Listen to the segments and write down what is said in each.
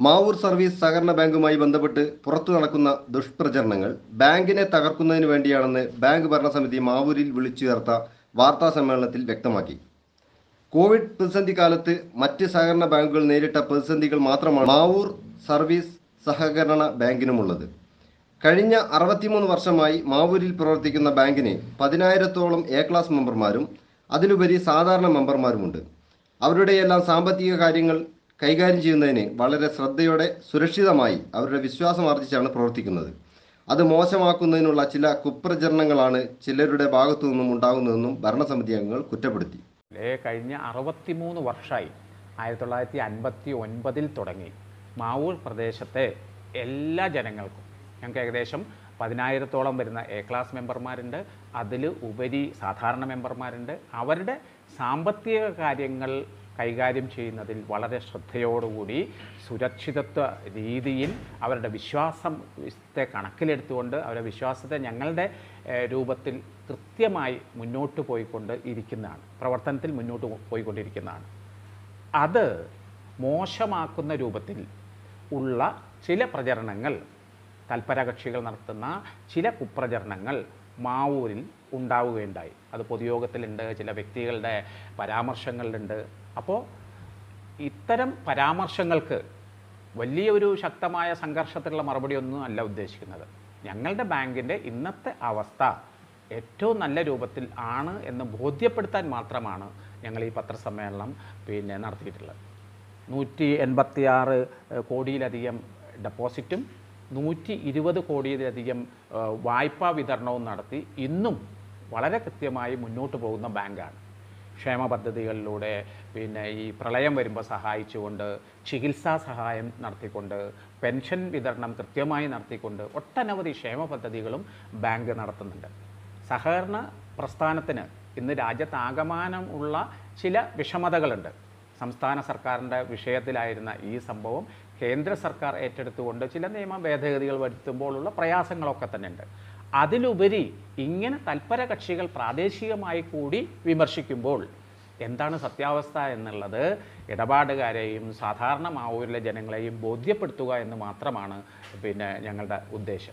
Mavoor service സഹകരണ ബാങ്കുമായി ബന്ധപ്പെട്ട് പുറത്തു നടക്കുന്ന ദുഷ്പ്രചരണങ്ങൾ ബാങ്കിനെ തകർക്കുന്നതിന് വേണ്ടിയാണെന്ന് ബാങ്ക് ഭരണസമിതി മാവൂരിൽ വിളിച്ചു ചേർത്ത വാർത്താ സമ്മേളനത്തിൽ വ്യക്തമാക്കി കോവിഡ് പ്രതിസന്ധി കാലത്ത് മറ്റ് സഹകരണ ബാങ്കുകൾ നേരിട്ട പ്രതിസന്ധികൾ മാത്രമാണ് മാവൂർ സർവീസ് സഹകരണ ബാങ്കിനുമുള്ളത് കഴിഞ്ഞ അറുപത്തിമൂന്ന് വർഷമായി മാവൂരിൽ പ്രവർത്തിക്കുന്ന ബാങ്കിന് പതിനായിരത്തോളം എ ക്ലാസ് മെമ്പർമാരും അതിലുപരി സാധാരണ മെമ്പർമാരുമുണ്ട് അവരുടെയെല്ലാം സാമ്പത്തിക കാര്യങ്ങൾ കൈകാര്യം ചെയ്യുന്നതിന് വളരെ ശ്രദ്ധയോടെ സുരക്ഷിതമായി അവരുടെ വിശ്വാസം ആർജിച്ചാണ് പ്രവർത്തിക്കുന്നത് അത് മോശമാക്കുന്നതിനുള്ള ചില കുപ്രചരണങ്ങളാണ് ചിലരുടെ ഭാഗത്തു നിന്നും ഉണ്ടാകുന്നതെന്നും ഭരണസമിതി അംഗങ്ങൾ കുറ്റപ്പെടുത്തി ഏ കഴിഞ്ഞ അറുപത്തിമൂന്ന് വർഷമായി ആയിരത്തി തൊള്ളായിരത്തി അൻപത്തി ഒൻപതിൽ തുടങ്ങി മാവൂർ പ്രദേശത്തെ എല്ലാ ജനങ്ങൾക്കും ഞങ്ങൾക്ക് ഏകദേശം പതിനായിരത്തോളം വരുന്ന എ ക്ലാസ് മെമ്പർമാരുണ്ട് അതിൽ ഉപരി സാധാരണ മെമ്പർമാരുണ്ട് അവരുടെ സാമ്പത്തിക കാര്യങ്ങൾ കൈകാര്യം ചെയ്യുന്നതിൽ വളരെ ശ്രദ്ധയോടുകൂടി സുരക്ഷിതത്വ രീതിയിൽ അവരുടെ വിശ്വാസത്തെ കണക്കിലെടുത്തുകൊണ്ട് അവരുടെ വിശ്വാസത്തെ ഞങ്ങളുടെ ഏഹ്, രൂപത്തിൽ കൃത്യമായി മുന്നോട്ട് പോയിക്കൊണ്ട് ഇരിക്കുന്നതാണ് പ്രവർത്തനത്തിൽ മുന്നോട്ട് പോ- പോയിക്കൊണ്ടിരിക്കുന്നതാണ് അത് മോശമാക്കുന്ന രൂപത്തിൽ ഉള്ള ചില പ്രചരണങ്ങൾ തൽപരകക്ഷികൾ നടത്തുന്ന ചില കുപ്രചരണങ്ങൾ മാവൂരിൽ ഉണ്ടാവുകയുണ്ടായി അത് പൊതുയോഗത്തിലുണ്ട് ചില വ്യക്തികളുടെ പരാമർശങ്ങളിലുണ്ട് അപ്പോൾ ഇത്തരം പരാമർശങ്ങൾക്ക് വലിയൊരു ശക്തമായ സംഘർഷത്തിലുള്ള മറുപടിയൊന്നും അല്ല ഉദ്ദേശിക്കുന്നത് ഞങ്ങളുടെ ബാങ്കിൻ്റെ ഇന്നത്തെ അവസ്ഥ ഏറ്റവും നല്ല രൂപത്തിൽ ആണ് എന്ന് ബോധ്യപ്പെടുത്താൻ മാത്രമാണ് ഞങ്ങൾ ഈ പത്രസമ്മേളനം പിന്നെ നടത്തിയിട്ടുള്ളത് നൂറ്റി എൺപത്തിയാറ് കോടിയിലധികം ഡെപ്പോസിറ്റും നൂറ്റി ഇരുപത് കോടിയിലധികം ഏഹ്, വായ്പാ വിതരണവും നടത്തി ഇന്നും വളരെ കൃത്യമായി മുന്നോട്ട് പോകുന്ന ബാങ്കാണ് ക്ഷേമ പദ്ധതികളിലൂടെ പിന്നെ ഈ പ്രളയം വരുമ്പോൾ സഹായിച്ചുകൊണ്ട് ചികിത്സാ സഹായം നടത്തിക്കൊണ്ട് പെൻഷൻ വിതരണം കൃത്യമായി നടത്തിക്കൊണ്ട് ഒട്ടനവധി ക്ഷേമ പദ്ധതികളും ബാങ്ക് നടത്തുന്നുണ്ട് സഹകരണ പ്രസ്ഥാനത്തിന് ഇന്ന് രാജ്യത്താകമാനം ഉള്ള ചില വിഷമതകളുണ്ട് സംസ്ഥാന സർക്കാരിൻ്റെ വിഷയത്തിലായിരുന്ന ഈ സംഭവം കേന്ദ്ര സർക്കാർ ഏറ്റെടുത്തുകൊണ്ട് ചില നിയമ ഭേദഗതികൾ വരുത്തുമ്പോഴുള്ള പ്രയാസങ്ങളൊക്കെ തന്നെ ഉണ്ട് അതിലുപരി ഇങ്ങനെ തൽപര കക്ഷികൾ പ്രാദേശികമായി കൂടി വിമർശിക്കുമ്പോൾ എന്താണ് സത്യാവസ്ഥ എന്നുള്ളത് ഇടപാടുകാരെയും സാധാരണ മാവൂരിലെ ജനങ്ങളെയും ബോധ്യപ്പെടുത്തുക എന്ന് മാത്രമാണ് പിന്നെ ഞങ്ങളുടെ ഉദ്ദേശം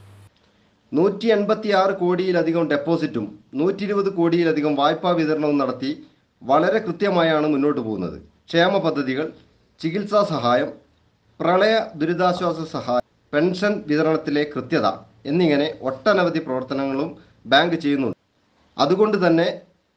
നൂറ്റി എൺപത്തി ആറ് കോടിയിലധികം ഡെപ്പോസിറ്റും നൂറ്റി ഇരുപത് കോടിയിലധികം വായ്പാ വിതരണവും നടത്തി വളരെ കൃത്യമായാണ് മുന്നോട്ട് പോകുന്നത് ക്ഷേമ പദ്ധതികൾ ചികിത്സാ സഹായം പ്രളയ ദുരിതാശ്വാസ സഹായം പെൻഷൻ വിതരണത്തിലെ കൃത്യത എന്നിങ്ങനെ ഒട്ടനവധി പ്രവർത്തനങ്ങളും ബാങ്ക് ചെയ്യുന്നുണ്ട് അതുകൊണ്ട് തന്നെ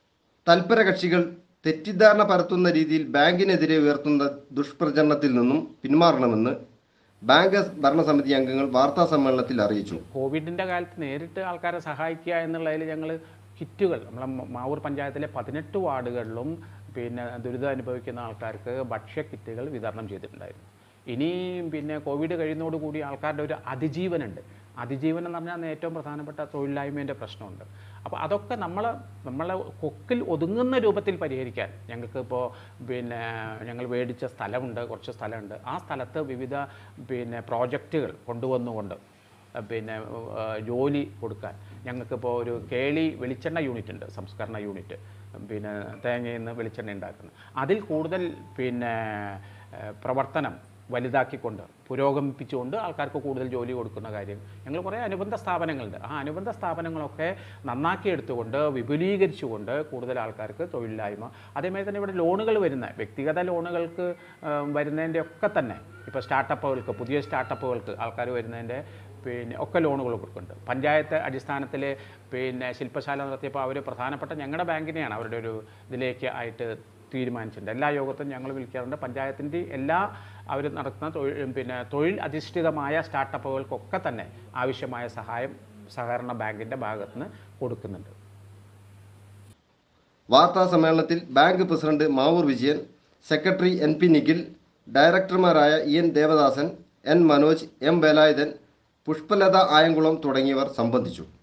തൽപര കക്ഷികൾ തെറ്റിദ്ധാരണ പരത്തുന്ന രീതിയിൽ ബാങ്കിനെതിരെ ഉയർത്തുന്ന ദുഷ്പ്രചരണത്തിൽ നിന്നും പിന്മാറണമെന്ന് ബാങ്ക് ഭരണസമിതി അംഗങ്ങൾ വാർത്താ സമ്മേളനത്തിൽ അറിയിച്ചു കോവിഡിൻ്റെ കാലത്ത് നേരിട്ട് ആൾക്കാരെ സഹായിക്കുക എന്നുള്ളതിൽ ഞങ്ങൾ കിറ്റുകൾ നമ്മളെ മ- മാവൂർ പഞ്ചായത്തിലെ പതിനെട്ട് വാർഡുകളിലും പിന്നെ ദുരിതം അനുഭവിക്കുന്ന ആൾക്കാർക്ക് ഭക്ഷ്യ കിറ്റുകൾ വിതരണം ചെയ്തിട്ടുണ്ടായിരുന്നു ഇനി പിന്നെ കോവിഡ് കഴിയുന്നതോടുകൂടി ആൾക്കാരുടെ ഒരു അതിജീവനുണ്ട് അതിജീവനം എന്ന് പറഞ്ഞാൽ അന്ന് ഏറ്റവും പ്രധാനപ്പെട്ട തൊഴിലില്ലായ്മേൻ്റെ പ്രശ്നമുണ്ട് അപ്പോൾ അതൊക്കെ നമ്മൾ നമ്മളെ കൊക്കിൽ ഒതുങ്ങുന്ന രൂപത്തിൽ പരിഹരിക്കാൻ ഞങ്ങൾക്ക് ഇപ്പോൾ പിന്നെ ഞങ്ങൾ മേടിച്ച സ്ഥലമുണ്ട് കുറച്ച് സ്ഥലമുണ്ട് ആ സ്ഥലത്ത് വിവിധ പിന്നെ പ്രോജക്റ്റുകൾ കൊണ്ടുവന്നുകൊണ്ട് അഹ് പിന്നെ ഏഹ് ജോലി കൊടുക്കാൻ ഞങ്ങൾക്കിപ്പോൾ ഒരു കേളി വെളിച്ചെണ്ണ യൂണിറ്റ് ഉണ്ട് സംസ്കരണ യൂണിറ്റ് പിന്നെ തേങ്ങയിൽ നിന്ന് വെളിച്ചെണ്ണ ഉണ്ടാക്കുന്നത് അതിൽ കൂടുതൽ പിന്നെ ഏഹ് പ്രവർത്തനം വലുതാക്കിക്കൊണ്ട് പുരോഗമിപ്പിച്ചുകൊണ്ട് ആൾക്കാർക്ക് കൂടുതൽ ജോലി കൊടുക്കുന്ന കാര്യം ഞങ്ങൾ കുറേ അനുബന്ധ സ്ഥാപനങ്ങളുണ്ട് ആ അനുബന്ധ സ്ഥാപനങ്ങളൊക്കെ നന്നാക്കി എടുത്തുകൊണ്ട് വിപുലീകരിച്ചുകൊണ്ട് കൂടുതൽ ആൾക്കാർക്ക് തൊഴിലില്ലായ്മ അതേമാതിരി തന്നെ ഇവിടെ ലോണുകൾ വരുന്ന വ്യക്തിഗത ലോണുകൾക്ക് ഏഹ് വരുന്നതിൻ്റെ ഒക്കെ തന്നെ ഇപ്പോൾ സ്റ്റാർട്ടപ്പുകൾക്ക് പുതിയ സ്റ്റാർട്ടപ്പുകൾക്ക് ആൾക്കാർ വരുന്നതിൻ്റെ പിന്നെ ഒക്കെ ലോണുകൾ കൊടുക്കുന്നുണ്ട് പഞ്ചായത്ത് അടിസ്ഥാനത്തിൽ പിന്നെ ശില്പശാല നടത്തിയപ്പോൾ അവർ പ്രധാനപ്പെട്ട ഞങ്ങളുടെ ബാങ്കിനെയാണ് അവരുടെ ഒരു ഇതിലേക്ക് ആയിട്ട് തീരുമാനിച്ചിട്ടുണ്ട് എല്ലാ യോഗത്തും ഞങ്ങൾ വിളിക്കാറുണ്ട് പഞ്ചായത്തിൻ്റെ എല്ലാ അവർ നടത്തുന്ന തൊഴിൽ പിന്നെ തൊഴിൽ അധിഷ്ഠിതമായ സ്റ്റാർട്ടപ്പുകൾക്കൊക്കെ തന്നെ ആവശ്യമായ സഹായം സഹകരണ ബാങ്കിൻ്റെ ഭാഗത്ത് നിന്ന് കൊടുക്കുന്നുണ്ട് വാർത്താ സമ്മേളനത്തിൽ bank president Mavoor Vijayan secretary N P Nikhil ഡയറക്ടർമാരായ E N Devadasan N Manoj M Velayudhan Pushpalatha Ayankulam തുടങ്ങിയവർ സംബന്ധിച്ചു